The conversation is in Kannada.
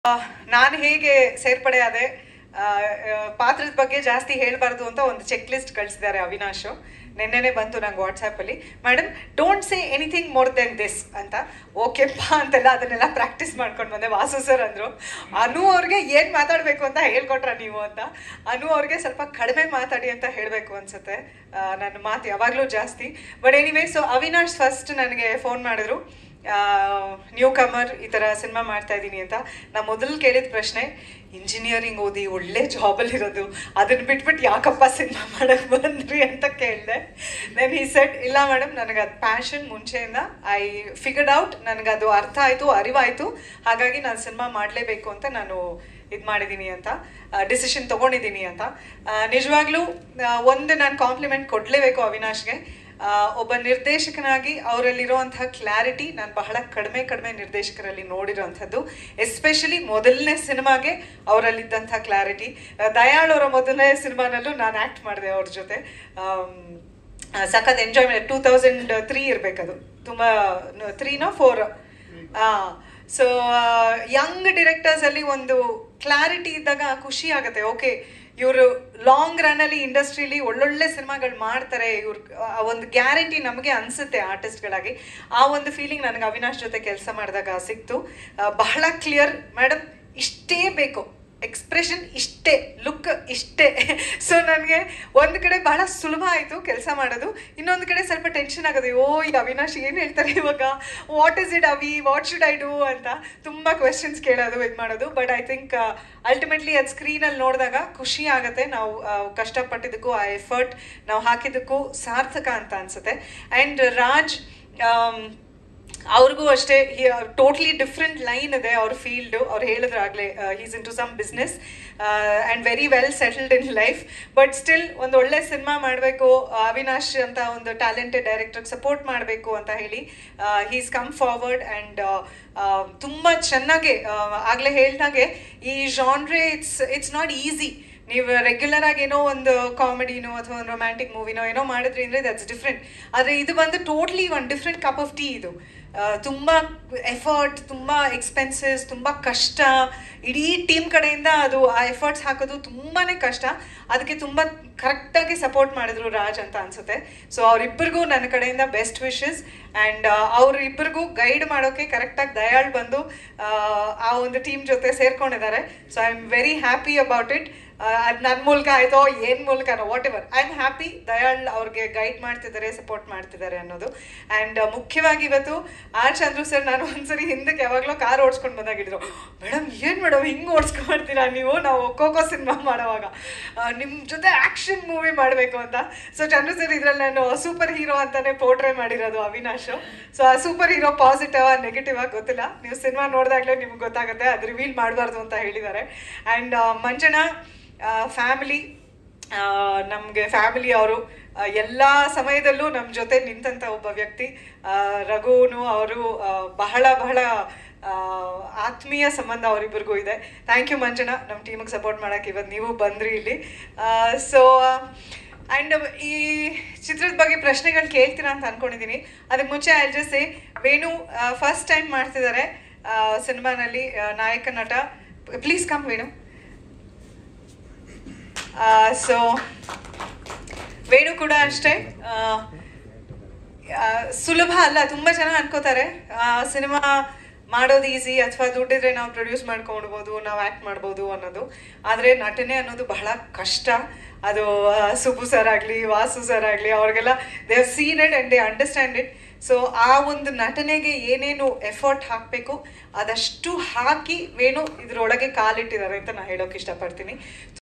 ನಾನು ಹೇಗೆ ಸೇರ್ಪಡೆ ಆದೆ ಆ, ಆ, ಪಾತ್ರದ ಬಗ್ಗೆ ಜಾಸ್ತಿ ಹೇಳಬಾರ್ದು ಅಂತ ಒಂದು ಚೆಕ್ ಲಿಸ್ಟ್ ಕಳಿಸಿದ್ದಾರೆ ಅವಿನಾಶ್ ನಿನ್ನೆನೆ ಬಂತು ನಂಗೆ ವಾಟ್ಸಾಪಲ್ಲಿ madam don't say anything more then this ಅಂತ ಓಕೆಪ್ಪ ಅಂತೆಲ್ಲ ಅದನ್ನೆಲ್ಲ ಪ್ರಾಕ್ಟೀಸ್ ಮಾಡ್ಕೊಂಡು ಬಂದೆ ವಾಸು ಸರ್ ಅಂದರು ಅನು ಅವ್ರಿಗೆ ಏನು ಮಾತಾಡಬೇಕು ಅಂತ ಹೇಳ್ಕೊಟ್ರ ನೀವು ಅಂತ ಅನು ಅವ್ರಿಗೆ ಸ್ವಲ್ಪ ಕಡಿಮೆ ಮಾತಾಡಿ ಅಂತ ಹೇಳಬೇಕು ಅನ್ಸುತ್ತೆ ಆ, ನನ್ನ ಮಾತು ಯಾವಾಗಲೂ ಜಾಸ್ತಿ but anyway so Avinash first ನನಗೆ ಫೋನ್ ಮಾಡಿದ್ರು ನ್ಯೂ ಕಮರ್ ಈ ಥರ ಸಿನಿಮಾ ಮಾಡ್ತಾ ಇದ್ದೀನಿ ಅಂತ ನಾ ಮೊದಲು ಕೇಳಿದ ಪ್ರಶ್ನೆ ಇಂಜಿನಿಯರಿಂಗ್ ಓದಿ ಒಳ್ಳೆ ಜಾಬಲ್ಲಿ ಇರೋದು ಅದನ್ನ ಬಿಟ್ಬಿಟ್ಟು ಯಾಕಪ್ಪ ಸಿನಿಮಾ ಮಾಡಕ್ಕೆ ಬಂದ್ರಿ ಅಂತ ಕೇಳಿದೆ ದೆನ್ ಈ ಸೆಟ್ ಇಲ್ಲ ಮೇಡಮ್ ನನಗೆ ಅದು ಪ್ಯಾಷನ್ ಮುಂಚೆಯಿಂದ ಐ ಫಿಗರ್ಡ್ ಔಟ್ ನನಗೆ ಅದು ಅರ್ಥ ಆಯಿತು ಅರಿವಾಯಿತು ಹಾಗಾಗಿ ನಾನು ಸಿನಿಮಾ ಮಾಡಲೇಬೇಕು ಅಂತ ನಾನು ಇದು ಮಾಡಿದ್ದೀನಿ ಅಂತ ಡಿಸಿಷನ್ ತೊಗೊಂಡಿದ್ದೀನಿ ಅಂತ ನಿಜವಾಗ್ಲೂ ಒಂದು ನಾನು ಕಾಂಪ್ಲಿಮೆಂಟ್ ಕೊಡಲೇಬೇಕು ಅವಿನಾಶ್ಗೆ ಆ, ಒಬ್ಬ ನಿರ್ದೇಶಕನಾಗಿ ಅವರಲ್ಲಿರುವಂತಹ ಕ್ಲಾರಿಟಿ ನಾನು ಬಹಳ ಕಡಿಮೆ ಕಡಿಮೆ ನಿರ್ದೇಶಕರಲ್ಲಿ ನೋಡಿರೋವಂಥದ್ದು ಎಸ್ಪೆಷಲಿ ಮೊದಲನೇ ಸಿನಿಮಾಗೆ ಅವರಲ್ಲಿದ್ದಂಥ ಕ್ಲಾರಿಟಿ ದಯಾಳ್ ಅವರ ಮೊದಲನೇ ಸಿನಿಮಾನಲ್ಲೂ ನಾನು ಆ್ಯಕ್ಟ್ ಮಾಡಿದೆ ಅವ್ರ ಜೊತೆ ಆಮ್, ಆ, ಸಖತ್ ಎಂಜಾಯ್ಮೆಂಟ್ ಟೂ ತೌಸಂಡ್ ತ್ರೀ ಇರಬೇಕದು ತುಂಬ ತ್ರೀನೋ ಫೋರ್ ಸೊ ಯಂಗ್ ಡಿರೆಕ್ಟರ್ಸಲ್ಲಿ ಒಂದು ಕ್ಲಾರಿಟಿ ಇದ್ದಾಗ ಖುಷಿ ಆಗುತ್ತೆ ಓಕೆ ಇವರು ಲಾಂಗ್ ರನ್ನಲ್ಲಿ ಇಂಡಸ್ಟ್ರಿಲಿ ಒಳ್ಳೊಳ್ಳೆ ಸಿನಿಮಾಗಳು ಮಾಡ್ತಾರೆ ಇವ್ರ ಆ ಒಂದು ಗ್ಯಾರಂಟಿ ನಮಗೆ ಅನಿಸುತ್ತೆ ಆರ್ಟಿಸ್ಟ್ಗಳಾಗಿ ಆ ಒಂದು ಫೀಲಿಂಗ್ ನನಗೆ ಅವಿನಾಶ್ ಜೊತೆ ಕೆಲಸ ಮಾಡಿದಾಗ ಸಿಕ್ತು ಆ, ಬಹಳ ಕ್ಲಿಯರ್ ಮೇಡಮ್ ಇಷ್ಟೇ ಬೇಕು ಎಕ್ಸ್ಪ್ರೆಷನ್ ಇಷ್ಟೇ ಲುಕ್ ಇಷ್ಟೇ ಸೊ ನನಗೆ ಒಂದು ಕಡೆ ಬಹಳ ಸುಲಭ ಆಯಿತು ಕೆಲಸ ಮಾಡೋದು ಇನ್ನೊಂದು ಕಡೆ ಸ್ವಲ್ಪ ಟೆನ್ಷನ್ ಆಗೋದು ಓ ಈ ಅವಿನಾಶ್ ಏನು ಹೇಳ್ತಾರೆ ಇವಾಗ what is it Avi what should I do ಅಂತ ತುಂಬ ಕ್ವೆಶನ್ಸ್ ಕೇಳೋದು ಇದು ಮಾಡೋದು ಬಟ್ ಐ ಥಿಂಕ್ ಅಲ್ಟಿಮೇಟ್ಲಿ ಅದು ಸ್ಕ್ರೀನಲ್ಲಿ ನೋಡಿದಾಗ ಖುಷಿ ಆಗುತ್ತೆ ನಾವು ಆ, ಕಷ್ಟಪಟ್ಟಿದ್ದಕ್ಕೂ ಆ ಎಫರ್ಟ್ ನಾವು ಹಾಕಿದ್ದಕ್ಕೂ ಸಾರ್ಥಕ ಅಂತ ಅನಿಸುತ್ತೆ ಆ್ಯಂಡ್ ರಾಜ್ ಆಮ್, ಅವ್ರಿಗೂ ಅಷ್ಟೇ ಟೋಟ್ಲಿ ಡಿಫ್ರೆಂಟ್ ಲೈನ್ ಇದೆ ಅವ್ರ ಫೀಲ್ಡು ಅವ್ರು ಹೇಳಿದ್ರಾಗಲೇ he's into some business and very well settled in life but still ಒಂದು ಒಳ್ಳೆ ಸಿನಿಮಾ ಮಾಡಬೇಕು ಅವಿನಾಶ್ ಅಂತ ಒಂದು ಟ್ಯಾಲೆಂಟೆಡ್ ಡೈರೆಕ್ಟರ್ಗೆ ಸಪೋರ್ಟ್ ಮಾಡಬೇಕು ಅಂತ ಹೇಳಿ ಹೀಸ್ ಕಮ್ ಫಾರ್ವರ್ಡ್ ಆ್ಯಂಡ್ ತುಂಬ ಚೆನ್ನಾಗಿ ಆಗಲೇ ಹೇಳ್ದಾಗೆ ಈ genre it's it's not easy ನೀವು ರೆಗ್ಯುಲರ್ ಆಗಿ ಏನೋ ಒಂದು ಕಾಮಿಡಿನೋ ಅಥವಾ ಒಂದು ರೊಮ್ಯಾಂಟಿಕ್ ಮೂವಿನೋ ಏನೋ ಮಾಡಿದ್ರಿ ಅಂದರೆ ದಟ್ಸ್ ಡಿಫ್ರೆಂಟ್ ಆದರೆ ಇದು ಬಂದು ಟೋಟ್ಲಿ ಒಂದು ಡಿಫ್ರೆಂಟ್ ಕಪ್ ಆಫ್ ಟೀ ಇದು ಆ, ತುಂಬ ಎಫರ್ಟ್ ತುಂಬ ಎಕ್ಸ್ಪೆನ್ಸಸ್ ತುಂಬ ಕಷ್ಟ ಇಡೀ ಟೀಮ್ ಕಡೆಯಿಂದ ಅದು ಆ ಎಫರ್ಟ್ಸ್ ಹಾಕೋದು ತುಂಬಾ ಕಷ್ಟ ಅದಕ್ಕೆ ತುಂಬ ಕರೆಕ್ಟಾಗಿ ಸಪೋರ್ಟ್ ಮಾಡಿದ್ರು ರಾಜ್ ಅಂತ ಅನ್ಸುತ್ತೆ ಸೊ ಅವರಿಬ್ಬರಿಗೂ ನನ್ನ ಕಡೆಯಿಂದ ಬೆಸ್ಟ್ ವಿಶಸ್ ಆ್ಯಂಡ್ ಅವರಿಬ್ಬರಿಗೂ ಗೈಡ್ ಮಾಡೋಕ್ಕೆ ಕರೆಕ್ಟಾಗಿ ದಯಾಳ್ ಬಂದು ಆ, ಆ ಒಂದು ಟೀಮ್ ಜೊತೆ ಸೇರ್ಕೊಂಡಿದ್ದಾರೆ so I am very happy about it ಅದು ನನ್ನ ಮೂಲಕ ಆಯಿತೋ ಏನು ಮೂಲಕನೋ whatever I am happy Dayal ಅವ್ರಿಗೆ ಗೈಡ್ ಮಾಡ್ತಿದ್ದಾರೆ ಸಪೋರ್ಟ್ ಮಾಡ್ತಿದ್ದಾರೆ ಅನ್ನೋದು ಆ್ಯಂಡ್ ಮುಖ್ಯವಾಗಿ ಇವತ್ತು ಆರ್ ಚಂದ್ರು ಸರ್ ನಾನು ಒಂದ್ಸರಿ ಹಿಂದಕ್ಕೆ ಯಾವಾಗಲೂ ಕಾರ್ ಓಡಿಸ್ಕೊಂಡು ಬಂದಾಗಿದ್ರು ಮೇಡಮ್ ಏನು ಮೇಡಮ್ ಹಿಂಗೆ ಓಡಿಸ್ಕೊಂಡ್ಬರ್ತೀರಾ ನೀವು ನಾವು ಖೋಖೋ ಸಿನಿಮಾ ಮಾಡೋವಾಗ ನಿಮ್ಮ ಜೊತೆ ಆ್ಯಕ್ಷನ್ ಮೂವಿ ಮಾಡಬೇಕು ಅಂತ ಸೊ ಚಂದ್ರು ಸರ್ ಇದ್ರಲ್ಲಿ ನಾನು ಸೂಪರ್ ಹೀರೋ ಅಂತಾನೆ ಪೋರ್ಟ್ರೇ ಮಾಡಿರೋದು ಅವಿನಾಶ್ ಸೊ ಆ ಸೂಪರ್ ಹೀರೋ ಪಾಸಿಟಿವ್ ನೆಗೆಟಿವ್ ಆಗಿ ಗೊತ್ತಿಲ್ಲ ನೀವು ಸಿನಿಮಾ ನೋಡಿದಾಗಲೇ ನಿಮ್ಗೆ ಗೊತ್ತಾಗುತ್ತೆ ಅದು ರಿವೀಲ್ ಮಾಡಬಾರ್ದು ಅಂತ ಹೇಳಿದ್ದಾರೆ ಆ್ಯಂಡ್ ಮಂಜಣ್ಣ ಫ್ಯಾಮಿಲಿ ನಮಗೆ ಫ್ಯಾಮಿಲಿ ಅವರು ಎಲ್ಲ ಸಮಯದಲ್ಲೂ ನಮ್ಮ ಜೊತೆ ನಿಂತಂಥ ಒಬ್ಬ ವ್ಯಕ್ತಿ ಆ, ರಘುನು ಅವರು ಬಹಳ ಬಹಳ ಆ, ಆತ್ಮೀಯ ಸಂಬಂಧ ಅವರಿಬ್ಬರಿಗೂ ಇದೆ ಥ್ಯಾಂಕ್ ಯು ಮಂಜಣ್ಣ ನಮ್ಮ ಟೀಮಿಗೆ ಸಪೋರ್ಟ್ ಮಾಡೋಕ್ಕೆ ಇವತ್ತು ನೀವು ಬಂದ್ರಿ ಇಲ್ಲಿ ಸೊ ಆ್ಯಂಡ್ ಈ ಚಿತ್ರದ ಬಗ್ಗೆ ಪ್ರಶ್ನೆಗಳು ಕೇಳ್ತೀರಾ ಅಂತ ಅನ್ಕೊಂಡಿದ್ದೀನಿ ಅದಕ್ಕೆ ಮುಂಚೆ I just say Venu first time ಮಾಡ್ತಿದ್ದಾರೆ ಸಿನಿಮಾನಲ್ಲಿ ನಾಯಕ ನಟ please come Venu so Venu ಕೂಡ ಅಷ್ಟೇ ಆ, ಆ, ಸುಲಭ ಅಲ್ಲ ತುಂಬ ಜನ ಅನ್ಕೋತಾರೆ ಸಿನಿಮಾ ಮಾಡೋದು ಈಸಿ ಅಥವಾ ದುಡ್ಡಿದ್ರೆ ನಾವು ಪ್ರೊಡ್ಯೂಸ್ ಮಾಡ್ಕೊಡ್ಬೋದು ನಾವು ಆ್ಯಕ್ಟ್ ಮಾಡ್ಬೋದು ಅನ್ನೋದು ಆದರೆ ನಟನೆ ಅನ್ನೋದು ಬಹಳ ಕಷ್ಟ ಅದು ಆ, ಸುಬ್ಬು ಸರ್ ಆಗಲಿ ವಾಸು ಸರ್ ಆಗಲಿ ಅವ್ರಿಗೆಲ್ಲ they have seen it and they understand it so ಆ ಒಂದು ನಟನೆಗೆ ಏನೇನು ಎಫರ್ಟ್ ಹಾಕಬೇಕು ಅದಷ್ಟು ಹಾಕಿ ವೇಣು ಇದರೊಳಗೆ ಕಾಲಿಟ್ಟಿದ್ದಾರೆ ಅಂತ ನಾನು ಹೇಳೋಕೆ ಇಷ್ಟಪಡ್ತೀನಿ